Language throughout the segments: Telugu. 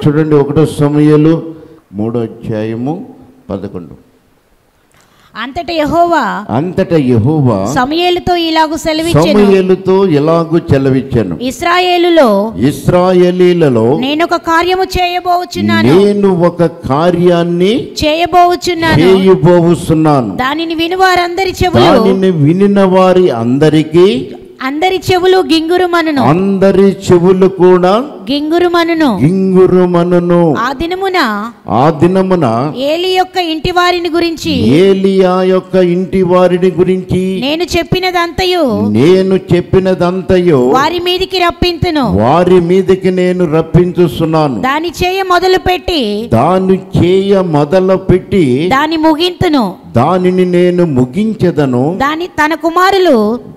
చూడండి ఒకటో సమయలు మూడో అధ్యాయము పదకొండు అంతట యెహోవా అంతటా యెహోవా సమయేలుతో ఇలాగు సెలవిచ్చెను సమయలుతో ఎలాగూ చెలవిచ్చాను ఇస్రాయేలులో ఇస్రాయేలీలలో నేనొక కార్యము చేయబోచున్నాను నేను ఒక కార్యాన్ని చేయబోచున్నాను చేయబోతున్నాను దానిని విని వారందరి చెవులు దానిని వినిన వారి అందరికీ అందరి చెవులు గింగురుమనును అందరి చెవులు కూడా గింగురుమనును గింగురుమనును ఆ దినమున ఆ దినమున ఏలి యొక్క ఇంటి వారిని గురించి ఏలియా యొక్క ఇంటి వారిని గురించి నేను చెప్పినదంతయు నేను చెప్పినదంతయో వారి మీదికి రప్పింతును వారి మీదకి నేను రప్పించుస్తున్నాను దాని చేయ మొదలు పెట్టి దాన్ని చేయ మొదలు పెట్టి దాని ముగింతును దానిని నేను ముగించెదను దాని తన కుమారులు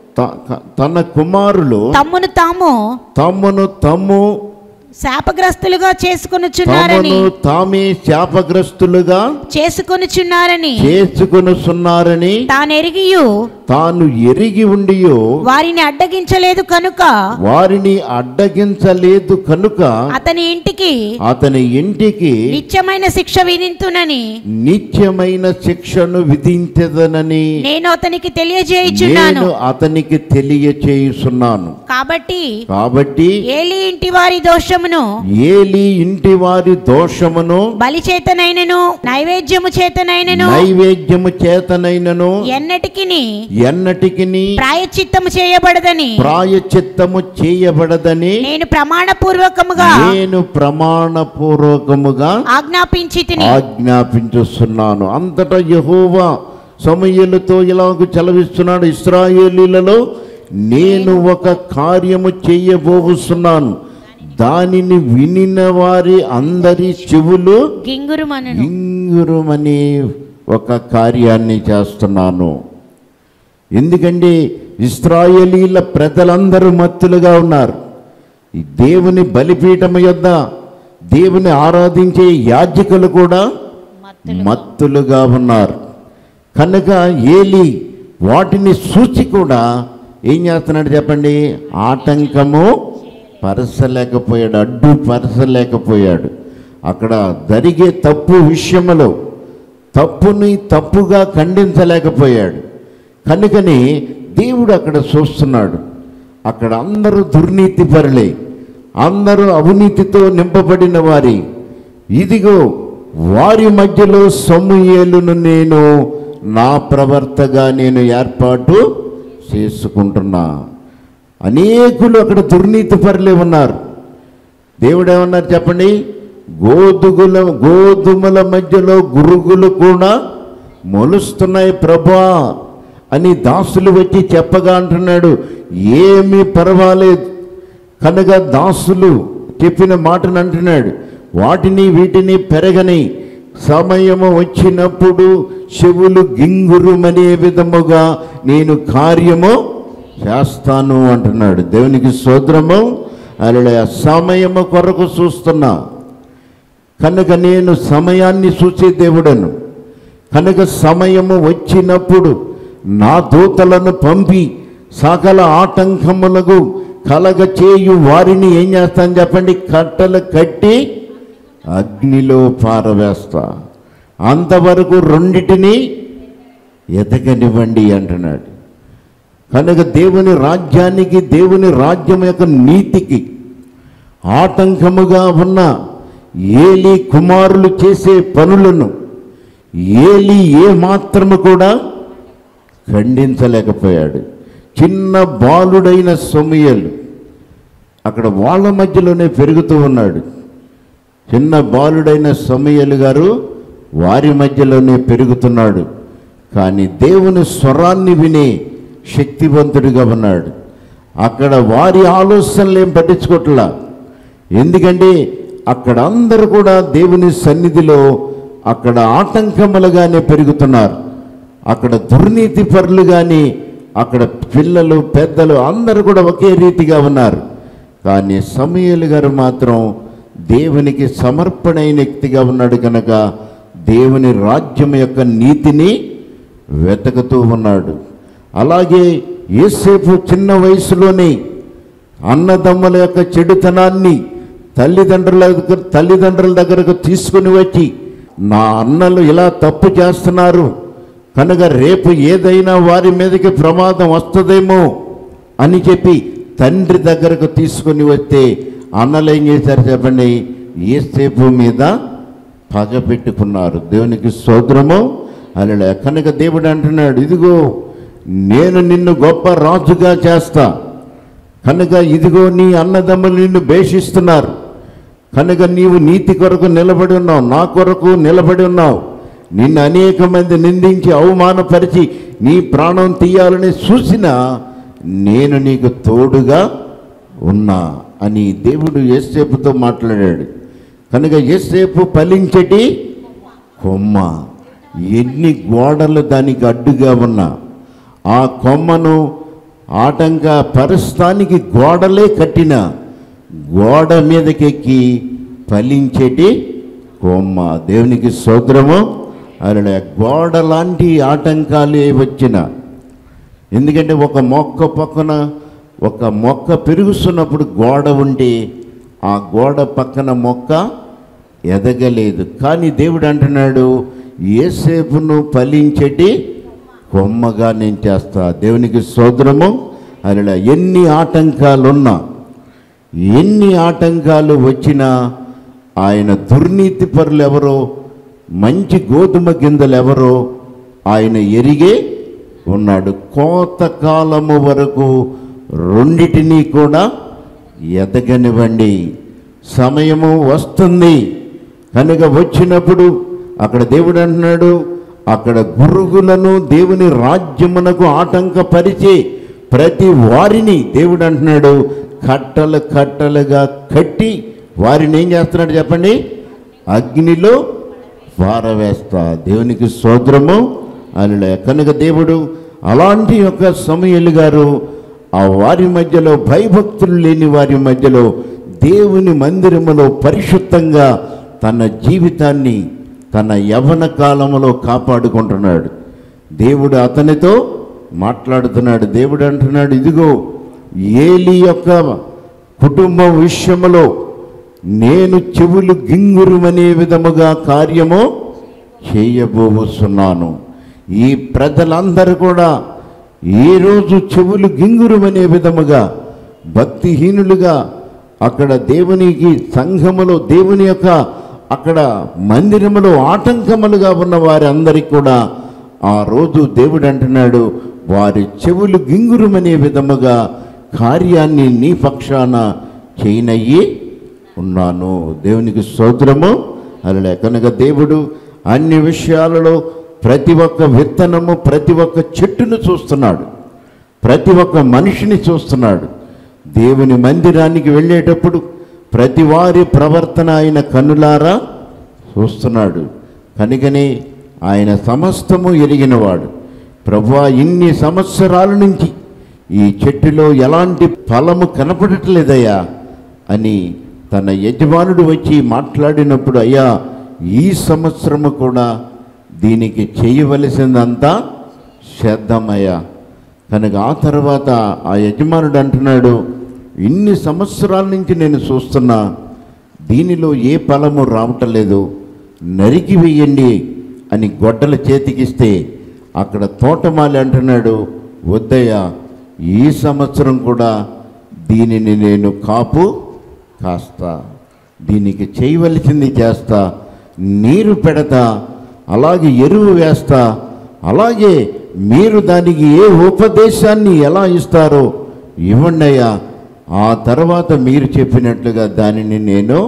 త- తన కుమారులు తమ్మును తాము తమ్మును తమ్ము శాపగ్రస్తులుగా చేసుకొనుచున్నారని తమను తామే శాపగ్రస్తులుగా చేసుకొనుచున్నారని చేసుకొనుచున్నారని తానెరిగియు తాను ఎరిగి ఉండి వారిని అడ్డగించలేదు కనుక వారిని అడ్డగించలేదు కనుక అతని ఇంటికి అతని ఇంటికి నిత్యమైన శిక్ష విధింతునని నిత్యమైన శిక్షను విధించదనని నేను అతనికి తెలియజేయుచున్నాను నేను అతనికి తెలియచేయుచున్నాను కాబట్టి కాబట్టి ఏలి ఇంటి వారి దోషమును ఏలి ఇంటి వారి దోషమును బలి చేతనైనను నైవేద్యము చేతనైనను నైవేద్యము చేతనైనను ఎన్నటికిని ఎన్నటికిని ప్రాయచిత్తము చేయబడదని ప్రాయచిత్తము చేయబడదని నేను ప్రమాణపూర్వకముగా నేను ప్రమాణపూర్వకముగా ఆజ్ఞాపించి తిని ఆజ్ఞాపించుస్తున్నాను అంతటా యెహోవా సమయలతో ఇలాగ చలవిస్తున్నాడు ఇస్రాయేలీలలో నేను ఒక కార్యము చేయబోతున్నాను దానిని వినిన వారి అందరి చెవులు గింగురుమనును ఇంగురుమని ఒక కార్యాన్ని చేస్తున్నాను ఎందుకంటే ఇస్రాయేలీల ప్రజలందరూ మత్తులుగా ఉన్నారు ఈ దేవుని బలిపీఠం యొద్ద దేవుని ఆరాధించే యాజకులు కూడా మత్తులుగా ఉన్నారు కనుక ఏలి వాటిని చూసి కూడా ఏం చేస్తున్నాడు చెప్పండి ఆటంకము పరచలేకపోయాడు అడ్డు పరచలేకపోయాడు అక్కడ జరిగే తప్పు విషయంలో తప్పుని తప్పుగా ఖండించలేకపోయాడు కనుకని దేవుడు అక్కడ చూస్తున్నాడు అక్కడ అందరూ దుర్నీతి పరులే అందరూ అవినీతితో నింపబడిన వారి ఇదిగో వారి మధ్యలో సమూయేలును నేను నా ప్రవర్తగా నేను ఏర్పాటు చేసుకుంటున్నా అనేకులు అక్కడ దుర్నీతి పరులే ఉన్నారు దేవుడు ఏమన్నారు చెప్పండి గోధుగుల గోధుమల మధ్యలో గురుగులు కూడా మొలుస్తున్నాయి ప్రభా అని దాసులు వచ్చి చెప్పగా అంటున్నాడు ఏమీ పర్వాలేదు కనుక దాసులు చెప్పిన మాటను అంటున్నాడు వాటిని వీటిని పెరగని సమయము వచ్చినప్పుడు చెవులు గింగురుమనే విధముగా నేను కార్యము చేస్తాను అంటున్నాడు దేవునికి సోద్రము అలా సమయము కొరకు చూస్తున్నా కనుక నేను సమయాన్ని చూసే దేవుడను కనుక సమయము వచ్చినప్పుడు నా దూతలను పంపి సకల ఆటంకములకు కలగ చేయు వారిని ఏం చేస్తాను చెప్పండి కట్టలు కట్టి అగ్నిలో పారవేస్తా అంతవరకు రెండిటిని ఎదగనివ్వండి అంటున్నాడు కనుక దేవుని రాజ్యానికి దేవుని రాజ్యం యొక్క నీతికి ఆటంకముగా ఉన్న ఏలి కుమారులు చేసే పనులను ఏలి ఏ మాత్రము కూడా ఖండించలేకపోయాడు చిన్న బాలుడైన సమయలు అక్కడ వాళ్ళ మధ్యలోనే పెరుగుతూ ఉన్నాడు చిన్న బాలుడైన సమయలు గారు వారి మధ్యలోనే పెరుగుతున్నాడు కానీ దేవుని స్వరాన్ని వినే శక్తివంతుడిగా ఉన్నాడు అక్కడ వారి ఆలోచనలు ఏం పట్టించుకోవట్లా ఎందుకంటే అక్కడ అందరూ కూడా దేవుని సన్నిధిలో అక్కడ ఆటంకములుగానే పెరుగుతున్నారు అక్కడ దుర్నీతి పరులు కానీ అక్కడ పిల్లలు పెద్దలు అందరూ కూడా ఒకే రీతిగా ఉన్నారు కానీ సమయలు గారు మాత్రం దేవునికి సమర్పణైన వ్యక్తిగా ఉన్నాడు కనుక దేవుని రాజ్యం యొక్క నీతిని వెతకుతూ ఉన్నాడు అలాగే ఏసేపు చిన్న వయసులోనే అన్నదమ్ముల యొక్క చెడుతనాన్ని తల్లిదండ్రుల దగ్గర తల్లిదండ్రుల దగ్గరకు తీసుకుని వచ్చి నా అన్నలు ఇలా తప్పు చేస్తున్నారు కనుక రేపు ఏదైనా వారి మీదకి ప్రమాదం వస్తుందేమో అని చెప్పి తండ్రి దగ్గరకు తీసుకొని వస్తే అన్నలు ఏం చేశారు చెప్పండి ఏసేపు మీద పగ పెట్టుకున్నారు దేవునికి సోదరము అలా కనుక దేవుడు అంటున్నాడు ఇదిగో నేను నిన్ను గొప్ప రాజుగా చేస్తా కనుక ఇదిగో నీ అన్నదమ్ములు నిన్ను భేషిస్తున్నారు కనుక నీవు నీతి కొరకు నిలబడి ఉన్నావు నా కొరకు నిలబడి ఉన్నావు నిన్ను అనేక మంది నిందించి అవమానపరిచి నీ ప్రాణం తీయాలని చూసినా నేను నీకు తోడుగా ఉన్నా అని దేవుడు ఏసేపుతో మాట్లాడాడు కనుక ఏసేపు ఫలించటి కొమ్మ ఎన్ని గోడలు దానికి అడ్డుగా ఉన్నా ఆ కొమ్మను ఆటంక పరుస్తానికి గోడలే కట్టిన గోడ మీదకెక్కి ఫలించేటి కొమ్మ దేవునికి సోదరము అలా గోడ లాంటి ఆటంకాలే వచ్చిన ఎందుకంటే ఒక మొక్క పక్కన ఒక మొక్క పెరుగుతున్నప్పుడు గోడ ఉంటే ఆ గోడ పక్కన మొక్క ఎదగలేదు కానీ దేవుడు అంటున్నాడు ఏసేపును ఫలించేటి కొమ్మగా నేను చేస్తా దేవునికి సోదరము అలా ఎన్ని ఆటంకాలున్నా ఎన్ని ఆటంకాలు వచ్చినా ఆయన దుర్నీతి పరులు ఎవరో మంచి గోధుమ గింజలు ఎవరో ఆయన ఎరిగే ఉన్నాడు కోతకాలము వరకు రెండిటినీ కూడా ఎదగనివ్వండి సమయము వస్తుంది కనుక వచ్చినప్పుడు అక్కడ దేవుడు అంటున్నాడు అక్కడ గురుగులను దేవుని రాజ్యమునకు ఆటంకపరిచే ప్రతి వారిని దేవుడు అంటున్నాడు కట్టలు కట్టలుగా కట్టి వారిని ఏం చేస్తున్నాడు చెప్పండి అగ్నిలో పారవేస్తా దేవునికి సోదరము అలా కనుక దేవుడు అలాంటి యొక్క సమయలు గారు ఆ వారి మధ్యలో భయభక్తులు లేని వారి మధ్యలో దేవుని మందిరములో పరిశుద్ధంగా తన జీవితాన్ని తన యవన కాలములో కాపాడుకుంటున్నాడు దేవుడు అతనితో మాట్లాడుతున్నాడు దేవుడు అంటున్నాడు ఇదిగో ఏలి యొక్క కుటుంబం విషయములో నేను చెవులు గింగురుమనే విధముగా కార్యము చేయబోతున్నాను ఈ ప్రజలందరూ కూడా ఏ రోజు చెవులు గింగురుమనే విధముగా భక్తిహీనులుగా అక్కడ దేవునికి సంఘములో దేవుని యొక్క అక్కడ మందిరములో ఆటంకములుగా ఉన్న వారి అందరికీ కూడా ఆ రోజు దేవుడు అంటున్నాడు వారి చెవులు గింగురుమనే విధముగా కార్యాన్ని నీ పక్షాన చేయనయ్యి ఉన్నాను దేవునికి స్తోత్రము అలా కనుక దేవుడు అన్ని విషయాలలో ప్రతి ఒక్క విత్తనము ప్రతి ఒక్క చెట్టును చూస్తున్నాడు ప్రతి ఒక్క మనిషిని చూస్తున్నాడు దేవుని మందిరానికి వెళ్ళేటప్పుడు ప్రతి వారి ప్రవర్తన ఆయన కన్నులారా చూస్తున్నాడు కనుకనే ఆయన సమస్తము ఎరిగినవాడు ప్రభువా ఇన్ని సంవత్సరాల నుంచి ఈ చెట్టులో ఎలాంటి ఫలము కనపడట్లేదయ్యా అని తన యజమానుడు వచ్చి మాట్లాడినప్పుడు అయ్యా ఈ సంవత్సరము కూడా దీనికి చేయవలసిందంతా చేద్దామయ్యా కనుక ఆ తర్వాత ఆ యజమానుడు అంటున్నాడు ఇన్ని సంవత్సరాల నుంచి నేను చూస్తున్నా దీనిలో ఏ ఫలము రావటం లేదు నరికి వేయండి అని గొడ్డల చేతికిస్తే అక్కడ తోటమాలి అంటున్నాడు వద్దయ్యా ఈ సంవత్సరం కూడా దీనిని నేను కాపు కాస్తా దీనికి చేయవలసింది చేస్తా నీరు పెడతా అలాగే ఎరువు వేస్తా అలాగే మీరు దానికి ఏ ఉపదేశాన్ని ఎలా ఇస్తారో ఇవ్వండి అయ్యా ఆ తర్వాత మీరు చెప్పినట్లుగా దానిని నేను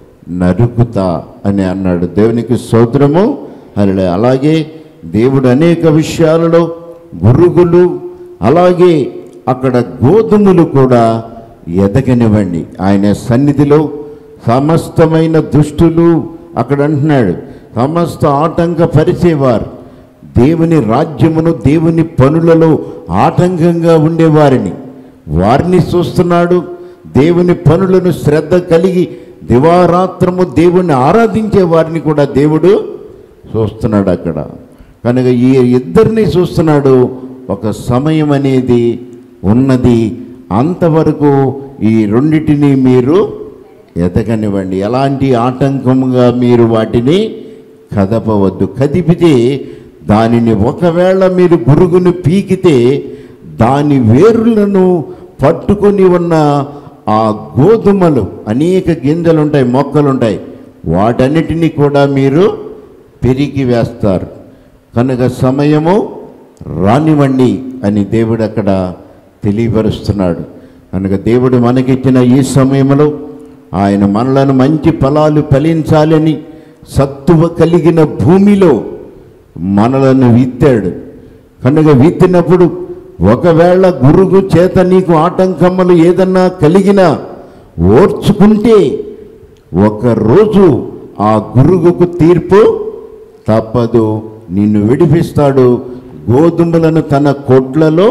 నరుకుతా అని అన్నాడు దేవునికి స్తోత్రము అలా అలాగే దేవుడు అనేక విషయాలలో గురుగులు అలాగే అక్కడ గోధుమలు కూడా ఎదగనివ్వండి ఆయన సన్నిధిలో సమస్తమైన దుష్టులు అక్కడ అంటున్నాడు సమస్త ఆటంక పరిచేవారు దేవుని రాజ్యమును దేవుని పనులలో ఆటంకంగా ఉండేవారిని వారిని చూస్తున్నాడు దేవుని పనులను శ్రద్ధ కలిగి దివారాత్రము దేవుణ్ణి ఆరాధించే వారిని కూడా దేవుడు చూస్తున్నాడు అక్కడ కనుక ఈ ఇద్దరిని చూస్తున్నాడు ఒక సమయం అనేది ఉన్నది అంతవరకు ఈ రెండిటిని మీరు ఎదగనివ్వండి ఎలాంటి ఆటంకముగా మీరు వాటిని కదపవద్దు కదిపితే దానిని ఒకవేళ మీరు గురుగును పీకితే దాని వేరులను పట్టుకొని ఉన్న ఆ గోధుమలు అనేక గింజలు ఉంటాయి మొక్కలు ఉంటాయి వాటన్నిటినీ కూడా మీరు పెరిగి వేస్తారు కనుక సమయము రానివ్వండి అని దేవుడు అక్కడ తెలియపరుస్తున్నాడు కనుక దేవుడు మనకిచ్చిన ఈ సమయంలో ఆయన మనలను మంచి ఫలాలు ఫలించాలని సత్తువ కలిగిన భూమిలో మనలను విత్తాడు కనుక విత్తినప్పుడు ఒకవేళ గురుగు చేత నీకు ఆటంకములు ఏదన్నా కలిగినా ఓర్చుకుంటే ఒకరోజు ఆ గురుగుకు తీర్పు తప్పదు నిన్ను విడిపిస్తాడు గోధుమలను తన కొట్లలో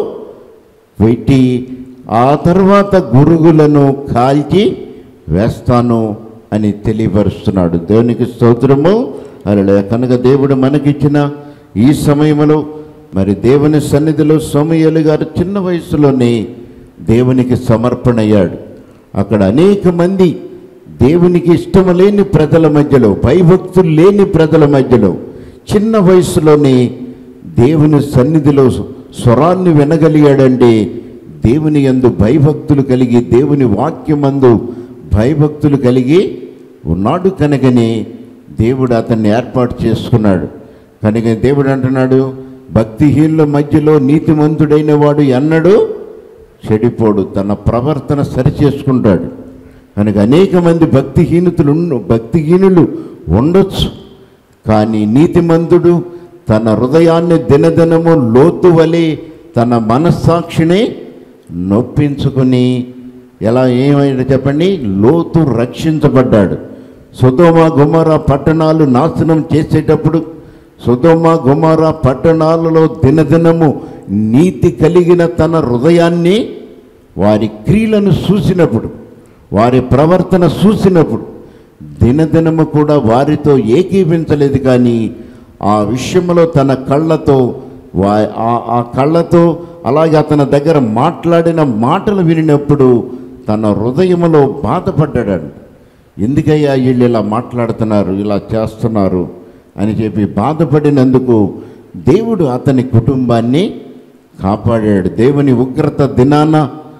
పెట్టి ఆ తర్వాత గురుగులను కాల్చి వేస్తాను అని తెలియపరుస్తున్నాడు దేవునికి స్తోత్రము అలా కనుక దేవుడు మనకిచ్చిన ఈ సమయంలో మరి దేవుని సన్నిధిలో సోమయ్యలు గారు చిన్న వయసులోనే దేవునికి సమర్పణ అయ్యాడు అక్కడ అనేక మంది దేవునికి ఇష్టం లేని ప్రజల మధ్యలో భయభక్తులు లేని ప్రజల మధ్యలో చిన్న వయసులోనే దేవుని సన్నిధిలో స్వరాన్ని వినగలిగాడంటే దేవుని యందు భయభక్తులు కలిగి దేవుని వాక్యమందు భయభక్తులు కలిగి ఉన్నాడు కనుకనే దేవుడు అతన్ని ఏర్పాటు చేసుకున్నాడు కనుక దేవుడు అంటున్నాడు భక్తిహీనుల మధ్యలో నీతిమంతుడైన వాడు ఎన్నడూ చెడిపోడు తన ప్రవర్తన సరిచేసుకుంటాడు కనుక అనేక మంది భక్తిహీనతలు ఉండు- భక్తిహీనులు ఉండొచ్చు కానీ నీతిమంతుడు తన హృదయాన్ని దినదినము లోతు వలె తన మనస్సాక్షిని నొప్పించుకుని ఎలా ఏమైనా చెప్పండి లోతు రక్షించబడ్డాడు సుధోమ గుమర పట్టణాలు నాశనం చేసేటప్పుడు సుధోమ గుమర పట్టణాలలో దినదినము నీతి కలిగిన తన హృదయాన్ని వారి క్రియలను చూసినప్పుడు వారి ప్రవర్తన చూసినప్పుడు దినదినము కూడా వారితో ఏకీపించలేదు కానీ ఆ విషయంలో తన కళ్ళతో వా ఆ- ఆ కళ్ళతో అలాగే అతని దగ్గర మాట్లాడిన మాటలు వినినప్పుడు తన హృదయములో బాధపడ్డాడు ఎందుకయ్యా వీళ్ళు ఇలా మాట్లాడుతున్నారు ఇలా చేస్తున్నారు అని చెప్పి బాధపడినందుకు దేవుడు అతని కుటుంబాన్ని కాపాడాడు దేవుని ఉగ్రత దినాన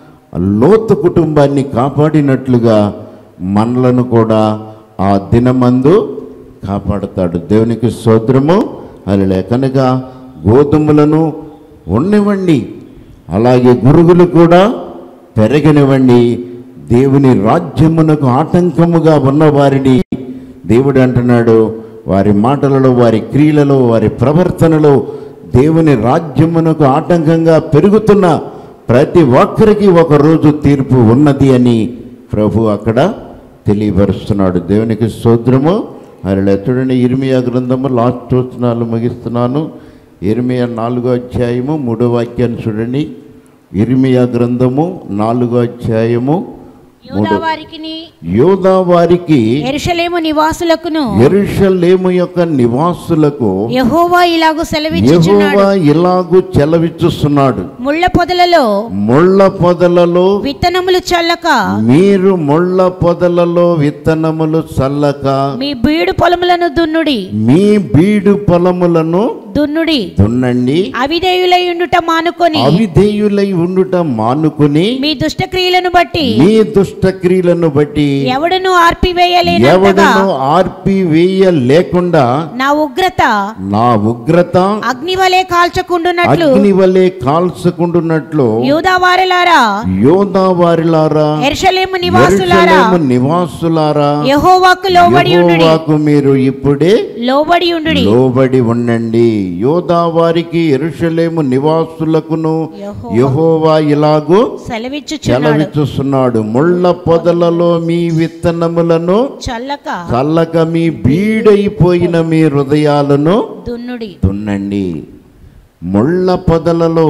లోతు కుటుంబాన్ని కాపాడినట్లుగా మనలను కూడా ఆ దినమందు కాపాడుతాడు దేవునికి సోదరము అలా కనుక గోధుమలను ఉండనివ్వండి అలాగే గురుగులు కూడా పెరగనివ్వండి దేవుని రాజ్యమునకు ఆటంకముగా ఉన్న వారిని దేవుడు అంటున్నాడు వారి మాటలలో వారి క్రియలలో వారి ప్రవర్తనలో దేవుని రాజ్యమునకు ఆటంకంగా పెరుగుతున్న ప్రతి ఒక్కరికి ఒకరోజు తీర్పు ఉన్నది అని ప్రభు అక్కడ తెలియపరుస్తున్నాడు దేవునికి స్తోత్రము అలా చూడండి ఇర్మియా గ్రంథము లాస్ట్ వచనాలు ముగిస్తున్నాను ఇర్మియా నాలుగో అధ్యాయము మూడో వాక్యాన్ని చూడండి ఇర్మియా గ్రంథము నాలుగో అధ్యాయము మూడో యూదా వారికిని యోధా వారికి ఎరుషలేము నివాసులకును ఎరుషలేము యొక్క నివాసులకు యెహోవా ఇలాగు సెలవిచ్చుచున్నాడు యెహోవా ఇలాగు చెలవిచ్చుస్తున్నాడు ముళ్ళ పొదలలో ముళ్ళ పొదలలో విత్తనములు చల్లక మీరు ముళ్ళ పొదలలో విత్తనములు చల్లక మీ బీడు పొలములను దున్నుడి మీ బీడు పొలములను దున్నుడి దున్నండి అవిధేయులై ఉండుట మానుకొని అవిధేయులై ఉండుట మానుకుని మీ దుష్టక్రియలను బట్టి మీ దుష్ట క్రియలను బట్టి ఎవడును ఆర్పివేయలేనంతగా ఎవడను ఆర్పి వేయ లేకుండా నా ఉగ్రత నా ఉగ్రత అగ్నివలే కాల్చకుండునట్లు అగ్ని వలె కాల్చుకుంటున్నట్లు యూదా వారలారా యోధా వారిలారా ఎరుషలేము నివాసులారా యెరూషలేము నివాసులారా యెహోవాకు లోబడి ఉండుడి యెహోవాకు మీరు ఇప్పుడే లోబడి ఉండుడి లోబడి ఉండండి యోధా వారికి ఎరుషలేము నివాసులకును యెహోవా యెహోవా ఇలాగూ సెలవిచ్చుచున్నాడు చెలవిచ్చుస్తున్నాడు ముళ్ళ పొదలలో మీ విత్తనములను చల్లక చల్లక మీ బీడైపోయిన మీ హృదయాలను దున్నుడి దున్నండి ముళ్ళ పొదలలో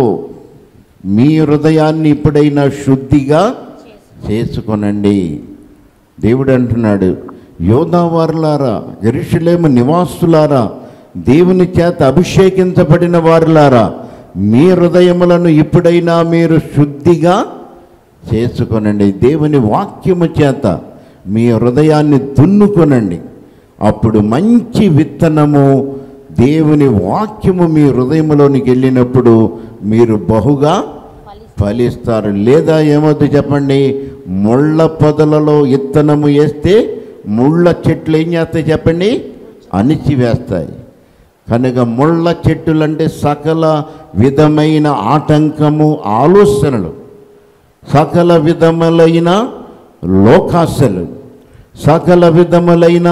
మీ హృదయాన్ని ఇప్పుడైనా శుద్ధిగా చేసుకొనండి దేవుడు అంటున్నాడు యోధావారులారా జెరూషలేము నివాసులారా దేవుని చేత అభిషేకించబడిన వారులారా మీ హృదయములను ఇప్పుడైనా మీరు శుద్ధిగా చేసుకొనండి దేవుని వాక్యము చేత మీ హృదయాన్ని దున్నుకొనండి అప్పుడు మంచి విత్తనము దేవుని వాక్యము మీ హృదయంలోనికి వెళ్ళినప్పుడు మీరు బహుగా ఫలిస్తారు లేదా ఏమవుతుంది చెప్పండి ముళ్ళ పొదలలో ఇత్తనము వేస్తే ముళ్ళ చెట్లు ఏం చేస్తాయి చెప్పండి అణిచివేస్తాయి కనుక ముళ్ళ చెట్టులంటే సకల విధమైన ఆటంకము ఆలోచనలు సకల విధములైన లోకాశలు సకల విధములైన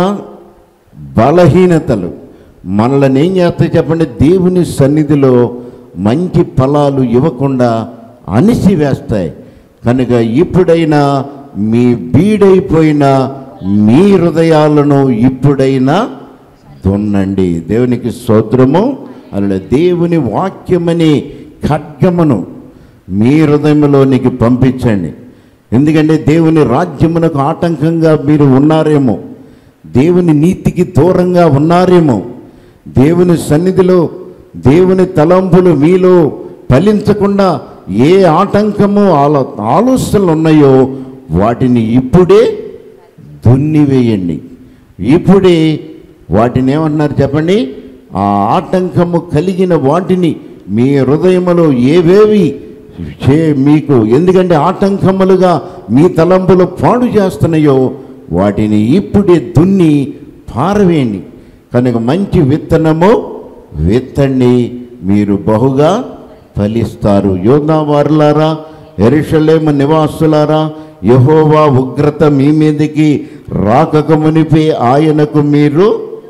బలహీనతలు మనల్ని ఏం చేస్తాయి చెప్పండి దేవుని సన్నిధిలో మంచి ఫలాలు ఇవ్వకుండా అణిసివేస్తాయి కనుక ఇప్పుడైనా మీ బీడైపోయిన మీ హృదయాలను ఇప్పుడైనా దున్నండి దేవునికి స్తోత్రము అలా దేవుని వాక్యమని ఖడ్గమును మీ హృదయంలోనికి పంపించండి ఎందుకంటే దేవుని రాజ్యమునకు ఆటంకంగా మీరు ఉన్నారేమో దేవుని నీతికి దూరంగా ఉన్నారేమో దేవుని సన్నిధిలో దేవుని తలంపులు మీలో ఫలించకుండా ఏ ఆటంకము ఆలో ఆలోచనలు ఉన్నాయో వాటిని ఇప్పుడే దున్నివేయండి ఇప్పుడే వాటిని ఏమన్నారు చెప్పండి ఆ ఆటంకము కలిగిన వాటిని మీ హృదయములో ఏవేవి చే మీకు ఎందుకంటే ఆటంకములుగా మీ తలంపులు పాడు చేస్తున్నాయో వాటిని ఇప్పుడే దున్ని పారవేయండి కనుక మంచి విత్తనము విత్తండి మీరు బహుగా ఫలిస్తారు యోనా వారులారా ఎరుషలేము నివాసులారా యహోవా ఉగ్రత మీ మీదకి రాకక మునిపే ఆయనకు మీరు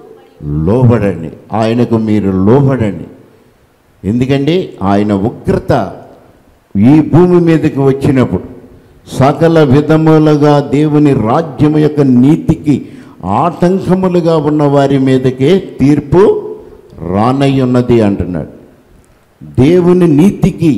లోబడండి ఆయనకు మీరు లోబడండి ఎందుకంటే ఆయన ఉగ్రత ఈ భూమి మీదకి వచ్చినప్పుడు సకల విధములుగా దేవుని రాజ్యం యొక్క నీతికి ఆటంకములుగా ఉన్న వారి మీదకే తీర్పు రానయ్యున్నది అంటున్నాడు దేవుని నీతికి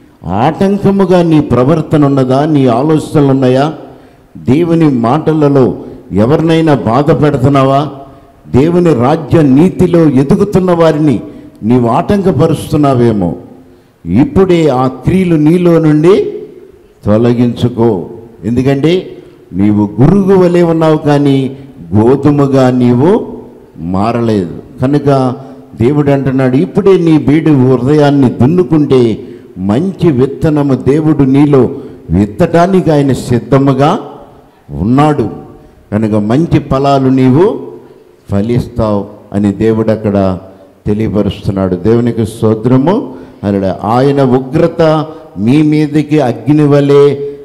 ఆటంకముగా నీ ప్రవర్తన ఉన్నదా నీ ఆలోచనలు ఉన్నాయా దేవుని మాటలలో ఎవరినైనా బాధ పెడుతున్నావా దేవుని రాజ్య నీతిలో ఎదుగుతున్న వారిని నీవు ఆటంకపరుస్తున్నావేమో ఇప్పుడే ఆ క్రియలు నీలో నుండి తొలగించుకో ఎందుకంటే నీవు గురుగు వలె ఉన్నావు కానీ గోధుమగా నీవు మారలేదు కనుక దేవుడు అంటున్నాడు ఇప్పుడే నీ బీడు హృదయాన్ని దున్నుకుంటే మంచి విత్తనము దేవుడు నీలో విత్తటానికి ఆయన సిద్ధముగా ఉన్నాడు కనుక మంచి ఫలాలు నీవు ఫలిస్తావు అని దేవుడు అక్కడ తెలియపరుస్తున్నాడు దేవునికి స్తోత్రము అన్నాడు ఆయన ఉగ్రత మీ మీదకి అగ్ని వలె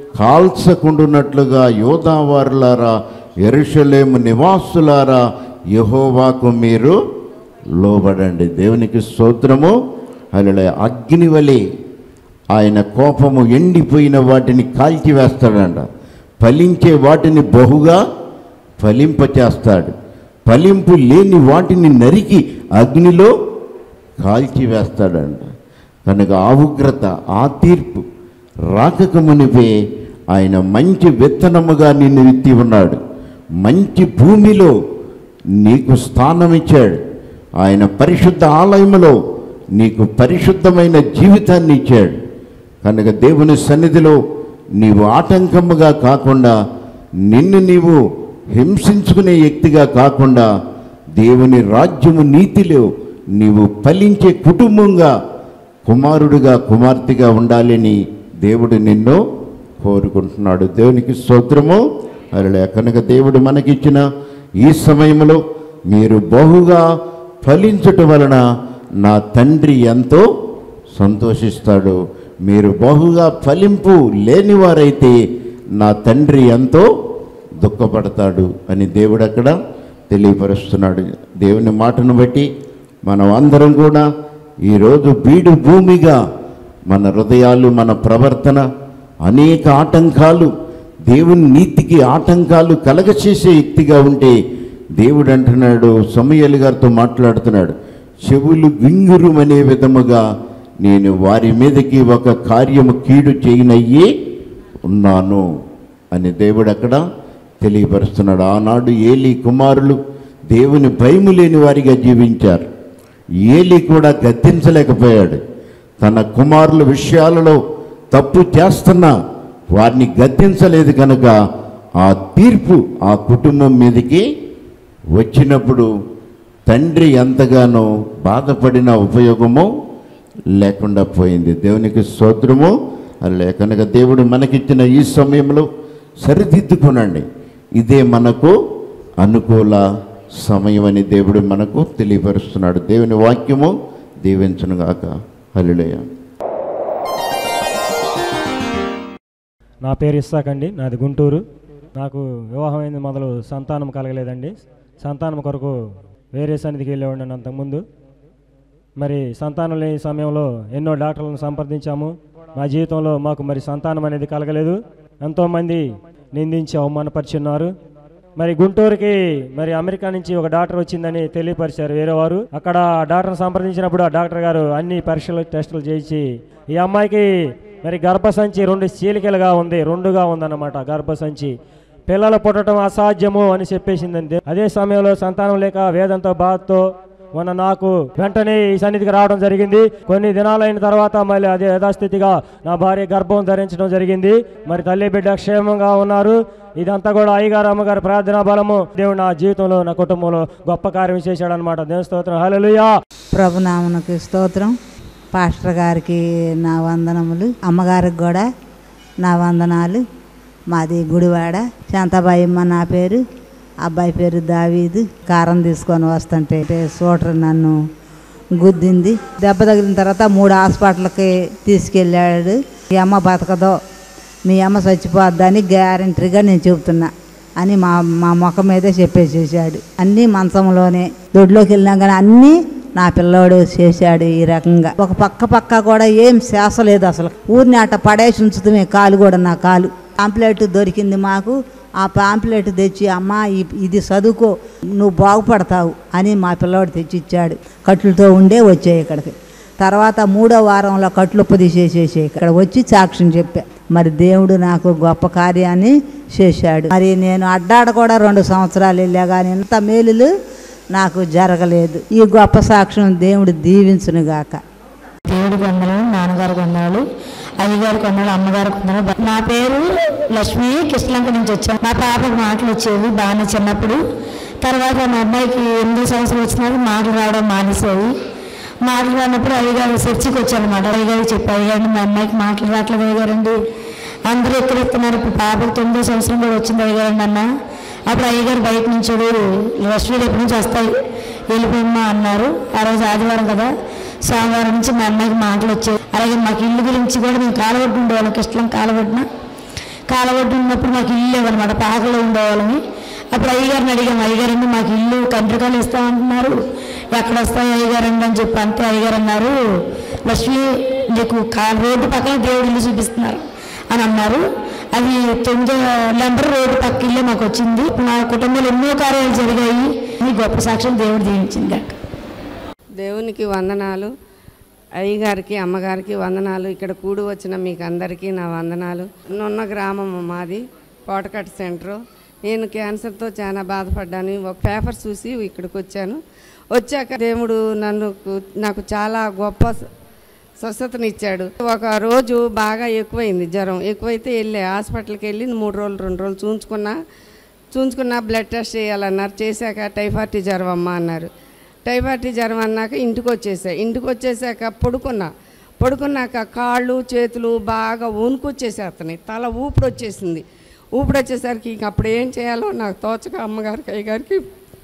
కాల్చకుండునట్లుగా యోధావారులారా ఎరుషలేము నివాసులారా యహోవాకు మీరు లోబడండి దేవునికి స్తోత్రము అలా అగ్ని వలె ఆయన కోపము ఎండిపోయిన వాటిని కాల్చివేస్తాడంట ఫలించే వాటిని బహుగా ఫలింపచేస్తాడు ఫలింపు లేని వాటిని నరికి అగ్నిలో కాల్చివేస్తాడంట కనుక ఆ ఉగ్రత ఆ తీర్పు రాకక మునిపే ఆయన మంచి విత్తనముగా నిన్ను విత్తి ఉన్నాడు మంచి భూమిలో నీకు స్థానం ఇచ్చాడు ఆయన పరిశుద్ధ ఆలయములో నీకు పరిశుద్ధమైన జీవితాన్ని ఇచ్చాడు కనుక దేవుని సన్నిధిలో నీవు ఆటంకముగా కాకుండా నిన్ను నీవు హింసించుకునే వ్యక్తిగా కాకుండా దేవుని రాజ్యము నీతిలో నీవు ఫలించే కుటుంబంగా కుమారుడిగా కుమార్తెగా ఉండాలని దేవుడు నిన్ను కోరుకుంటున్నాడు దేవునికి స్తోత్రము అలా కనుక దేవుడు మనకిచ్చిన ఈ సమయంలో మీరు బహుగా ఫలించుట వలన నా తండ్రి ఎంతో సంతోషిస్తాడు మీరు బహుగా ఫలింపు లేనివారైతే నా తండ్రి ఎంతో దుఃఖపడతాడు అని దేవుడు అక్కడ తెలియపరుస్తున్నాడు దేవుని మాటను బట్టి మనం అందరం కూడా ఈరోజు బీడు భూమిగా మన హృదయాలు మన ప్రవర్తన అనేక ఆటంకాలు దేవుని నీతికి ఆటంకాలు కలగచేసే వ్యక్తిగా ఉంటే దేవుడు అంటున్నాడు సమయలు గారితో మాట్లాడుతున్నాడు చెవులు వింగురుమనే విధముగా నేను వారి మీదకి ఒక కార్యము కీడు చేయనయ్యి ఉన్నాను అని దేవుడు అక్కడ తెలియపరుస్తున్నాడు ఆనాడు ఏలి కుమారులు దేవుని భయము లేని వారిగా జీవించారు ఏలి కూడా గద్దించలేకపోయాడు తన కుమారుల విషయాలలో తప్పు చేస్తున్నా వారిని గద్దించలేదు కనుక ఆ తీర్పు ఆ కుటుంబం మీదకి వచ్చినప్పుడు తండ్రి ఎంతగానో బాధపడిన ఉపయోగము లేకుండా పోయింది దేవునికి స్తోత్రము అల్లే కనుక దేవుడు మనకిచ్చిన ఈ సమయంలో సరిదిద్దుకునండి ఇదే మనకు అనుకూల సమయం అని దేవుడు మనకు తెలియపరుస్తున్నాడు దేవుని వాక్యము దీవించనుగాక హల్లెలూయా నా పేరు ఇస్సాక్ అండి నాది గుంటూరు నాకు వివాహమైంది మొదలు సంతానం కలగలేదండి సంతానం కొరకు వేరే సన్నిధికి వెళ్ళేవాడిని అంతకుముందు మరి సంతానం లేని సమయంలో ఎన్నో డాక్టర్లను సంప్రదించాము మా జీవితంలో మాకు మరి సంతానం అనేది కలగలేదు ఎంతోమంది నిందించి అవమానపరిచున్నారు మరి గుంటూరుకి మరి అమెరికా నుంచి ఒక డాక్టర్ వచ్చిందని తెలియపరిచారు వేరే వారు అక్కడ ఆ డాక్టర్ని సంప్రదించినప్పుడు ఆ డాక్టర్ గారు అన్ని పరీక్షలు టెస్టులు చేయించి ఈ అమ్మాయికి మరి గర్భసంచి రెండు చీలికలుగా ఉంది రెండుగా ఉందన్నమాట గర్భసంచి పిల్లలు పుట్టడం అసాధ్యము అని చెప్పేసిందండి అదే సమయంలో సంతానం లేక వేదంతో బాధతో మొన్న నాకు వెంటనే ఈ సన్నిధికి రావడం జరిగింది కొన్ని దినాలైన తర్వాత మళ్ళీ అదే యథాస్థితిగా నా భార్య గర్భం ధరించడం జరిగింది మరి తల్లి బిడ్డ క్షేమంగా ఉన్నారు ఇదంతా కూడా అయ్యగారు అమ్మగారు ప్రార్థనా బలము దేవుడు నా జీవితంలో నా కుటుంబంలో గొప్ప కార్యం చేశాడు అనమాట దేవుని స్తోత్రం హల్లెలూయా ప్రభునామనకు స్తోత్రం పాస్టర్ గారికి నా వందనములు అమ్మగారికి కూడా నా వందనాలు మాది గుడివాడ శాంతాబాయమ్మ నా పేరు అబ్బాయి పేరు దావీదు కారం తీసుకొని వస్తుంటే సూటర్ నన్ను గుద్దింది దెబ్బ తగిలిన తర్వాత మూడు హాస్పిటల్కి తీసుకెళ్ళాడు ఈ అమ్మ బతకదో మీ అమ్మ చచ్చిపోద్దని గ్యారంటీగా నేను చెబుతున్నా అని మా మా ముఖం మీదే చెప్పేసేసాడు అన్నీ మంచంలోనే దొడ్లోకి వెళ్ళినా కానీ అన్నీ నా పిల్లోడు చేశాడు ఈ రకంగా ఒక పక్క పక్క కూడా ఏం శాస లేదు అసలు ఊరిని అట్ట పడేసి ఉంచుతామే కాలు కూడా నా కాలు పాంప్లెట్ దొరికింది మాకు ఆ పాంప్లెట్ తెచ్చి అమ్మ ఈ- ఇది చదువుకో నువ్వు బాగుపడతావు అని మా పిల్లోడు తెచ్చి ఇచ్చాడు కట్లతో ఉండే వచ్చాయి ఇక్కడికి తర్వాత మూడో వారంలో కట్లుప్పు తీసేసేసి ఇక్కడ వచ్చి సాక్ష్యం చెప్పా మరి దేవుడు నాకు గొప్ప కార్యాన్ని చేశాడు మరి నేను అడ్డాడ కూడా రెండు సంవత్సరాలు వెళ్ళా కానీ ఇంత మేలులు నాకు జరగలేదు ఈ గొప్ప సాక్ష్యం దేవుడు దీవించును గాక దేవుడి వందనాలు నాన్నగారు వందనాలు అయ్యగారు వందనాలు అమ్మగారు వందనాలు నా పేరు లక్ష్మి కృష్ణలంక నుంచి వచ్చాను మా పాపకు మాటలు వచ్చేవి బాగానే చిన్నప్పుడు తర్వాత మా అమ్మాయికి ఎనిమిదో సంవత్సరం వచ్చినాక మాటలు రావడం మానేసేవి మాటలు రానప్పుడు అయ్యగారు చర్చికి వచ్చాను అనమాట అయ్యగారు చెప్పి అయ్యగారు మా అమ్మాయికి మాటలు రావట్లేదు అయ్యగారండి అందరూ ఎక్కడెత్తున్నారు ఇప్పుడు పాపకు తొమ్మిదో సంవత్సరం కూడా వచ్చింది అయ్యగారండి అన్న అప్పుడు అయ్యగారు బయట నుంచి లక్ష్మి రేపు నుంచి వస్తాయి వెళ్ళిపోమ్మా అన్నారు ఆ రోజు ఆదివారం కదా సోమవారం నుంచి మా అమ్మాయికి మాటలు వచ్చాయి అలాగే మాకు ఇల్లు గురించి కూడా మేము కాలవడ్డు ఉండేవాళ్ళం ఇష్టం కాలవడ్డున కాలవడ్డు ఉన్నప్పుడు మాకు ఇల్లు లేవన్నమాట పాకలో ఉండేవాళ్ళమి అప్పుడు అయ్యగారిని అడిగాము అయ్యగారండి మాకు ఇల్లు కంట్రికాలు ఇస్తామంటున్నారు ఎక్కడ వస్తాయి అయ్యగారండి అని చెప్పి అంతే అయ్యగారు అన్నారు లక్ష్మి నీకు కా రోడ్డు పక్కన దేవుడు ఇల్లు చూపిస్తున్నారు అని అన్నారు అది తొమ్మిదో నెంబర్ రోడ్డు పక్క ఇల్లే మాకు వచ్చింది మా కుటుంబంలో ఎన్నో కార్యాలు జరిగాయి ఈ గొప్ప సాక్ష్యం దేవుడు దీవించింది కాక దేవునికి వందనాలు అయ్యగారికి అమ్మగారికి వందనాలు ఇక్కడ కూడి వచ్చిన మీకు అందరికీ నా వందనాలు నున్న గ్రామం మాది కోటకట్ సెంటర్ నేను క్యాన్సర్తో చాలా బాధపడ్డాను ఒక పేపర్ చూసి ఇక్కడికి వచ్చాను వచ్చాక దేవుడు నన్ను కు- నాకు చాలా గొప్ప స- స్వస్థతనిచ్చాడు ఒక రోజు బాగా ఎక్కువైంది జ్వరం ఎక్కువైతే వెళ్ళే హాస్పిటల్కి వెళ్ళి మూడు రోజులు రెండు రోజులు చూంచుకున్నా చూంచుకున్నా బ్లడ్ టెస్ట్ చేయాలన్నారు చేశాక టైఫాయిడ్ జ్వరం అమ్మ అన్నారు టైఫాయిడ్ జ్వరం అన్నాక ఇంటికి వచ్చేసా ఇంటికి వచ్చేసాక పడుకున్నా పడుకున్నాక కాళ్ళు చేతులు బాగా ఊనుకొచ్చేసేస్తున్నాయి తల ఊపిరి వచ్చేసింది ఊపిరి వచ్చేసరికి ఇంక అప్పుడు ఏం చేయాలో నాకు తోచక అమ్మగారికి అయ్యగారికి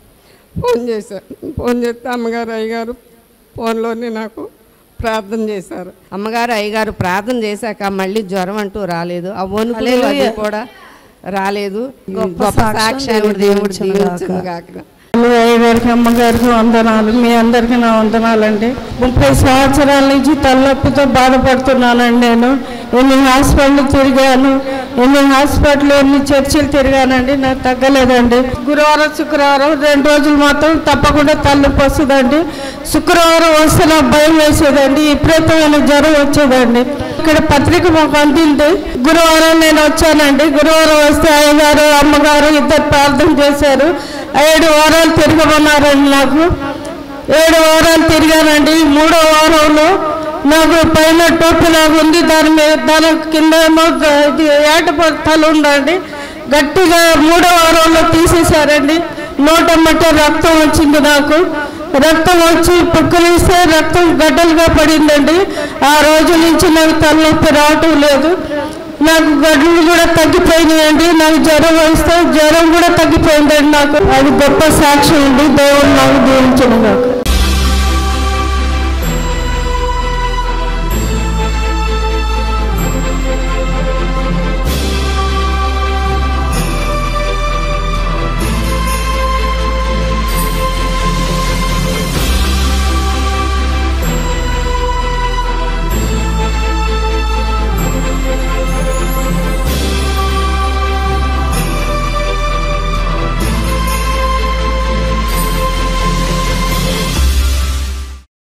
ఫోన్ చేశాను ఫోన్ చేస్తే అమ్మగారు అయ్యగారు ఫోన్లోనే నాకు ప్రార్థన చేశారు అమ్మగారు అయ్యగారు ప్రార్థన చేశాక మళ్ళీ జ్వరం అంటూ రాలేదు ఆ వణుకులు అది కూడా రాలేదు గొప్ప సాక్ష్యాన్ని దేవుడు దీవించును గాక అయ్యగారికి అమ్మగారికి వందనాలు మీ అందరికీ నా వందనాలండి ముప్పై సంవత్సరాల నుంచి తలనొప్పితో బాధపడుతున్నానండి నేను ఎన్ని హాస్పిటల్ తిరిగాను ఎన్ని హాస్పిటల్ ఎన్ని చర్చిలు తిరిగానండి నాకు తగ్గలేదండి గురువారం శుక్రవారం రెండు రోజులు మాత్రం తప్పకుండా తలనొప్పి వస్తుందండి శుక్రవారం వస్తే నాకు భయం వేసేదండి విపరీతమైన జ్వరం వచ్చేదండి ఇక్కడ పత్రిక మాకు అందింది గురువారం నేను వచ్చానండి గురువారం వస్తే అయ్యగారు అమ్మగారు ఇద్దరు ప్రార్థన చేశారు ఏడు వారాలు తిరగమన్నారండి నాకు ఏడు వారాలు తిరిగానండి మూడో వారంలో నాకు పైన టోపీ నాకు ఉంది దాని మీద దాని కింద ఏమో గ- ఇది ఏటపడి తల ఉందండి గట్టిగా మూడో వారంలో తీసేశారండి నోటమ్మట రక్తం వచ్చింది నాకు రక్తం వచ్చి పుక్కలిస్తే రక్తం గడ్డలుగా పడిందండి ఆ రోజు నుంచి నాకు తలనొప్పి రావటం లేదు నాకు గడ్డలు కూడా తగ్గిపోయినాయండి నాకు జ్వరం వస్తే జ్వరం కూడా తగ్గిపోయిందండి నాకు అది గొప్ప సాక్ష్యం అండి దేవుడు నాకు దీవించిన నాకు